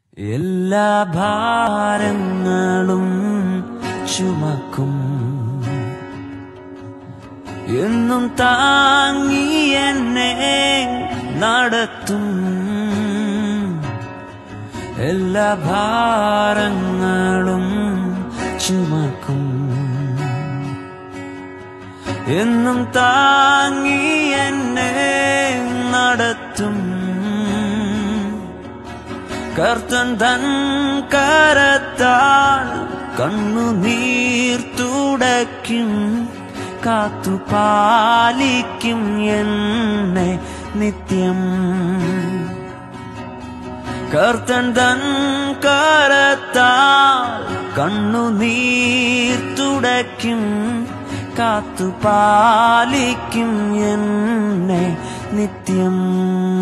എല്ലാ ഭാരങ്ങളും ചുമക്കും എന്നും താങ്ങി എന്നെ നടത്തും എല്ലാ ഭാരങ്ങളും ചുമക്കും എന്നും താങ്ങി എന്നെ നടത്തും കർത്തൻ തൻ കരത്താൽ കണ്ണുനീർ തുടയ്ക്കും കാത്തു പാലിക്കും എന്നെ നിത്യം കർത്തൻ തൻ കരത്താൽ കണ്ണുനീർ തുടയ്ക്കും കാത്തു പാലിക്കും എന്നെ നിത്യം